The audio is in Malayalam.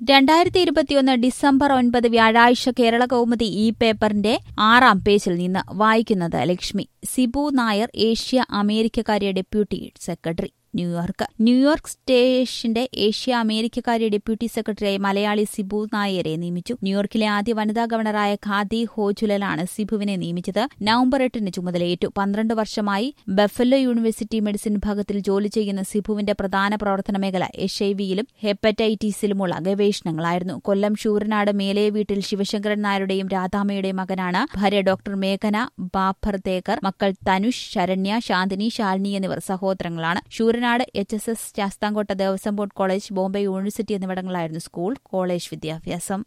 രണ്ടായിരത്തി ഇരുപത്തിയൊന്ന് ഡിസംബർ ഒൻപത് വ്യാഴാഴ്ച കേരള കൗമുദി ഈ പേപ്പറിന്റെ ആറാം പേജിൽ നിന്ന് വായിക്കുന്നത് ലക്ഷ്മി സിബു നായർ ഏഷ്യ അമേരിക്കക്കാരിയ ഡെപ്യൂട്ടി സെക്രട്ടറി ന്യൂയോർക്ക് ന്യൂയോർക്ക് സ്റ്റേഷന്റെ ഏഷ്യ അമേരിക്കക്കാരി ഡെപ്യൂട്ടി സെക്രട്ടറിയായി മലയാളി സിബു നായരെ നിയമിച്ചു ന്യൂയോർക്കിലെ ആദ്യ വനിതാ ഗവർണറായ ഖാദി ഹോജുലലാണ് സിബുവിനെ നിയമിച്ചത് നവംബർ എട്ടിന് ചുമതലയേറ്റു പന്ത്രണ്ട് വർഷമായി ബഫല്ലോ യൂണിവേഴ്സിറ്റി മെഡിസിൻ വിഭാഗത്തിൽ ജോലി ചെയ്യുന്ന സിബുവിന്റെ പ്രധാന പ്രവർത്തന മേഖല എച്ച് ഐ വിയിലും ഹെപ്പറ്റൈറ്റിസിലുമുള്ള ഗവേഷണങ്ങളായിരുന്നു കൊല്ലം ശൂരനാട് മേലെ വീട്ടിൽ ശിവശങ്കരൻ നായരുടെയും രാധാമയുടെയും മകനാണ് ഭാര്യ ഡോക്ടർ മേഘന ബാഭർദേക്കർ മക്കൾ തനുഷ് ശരണ്യ ശാന്തിനി ശാലിനി എന്നിവർ സഹോദരങ്ങളാണ് Sooranad H S S Sasthamkotta Devaswom board college Bombay university എന്നിവിടങ്ങളായിരുന്നു സ്കൂൾ കോളേജ് വിദ്യാഭ്യാസം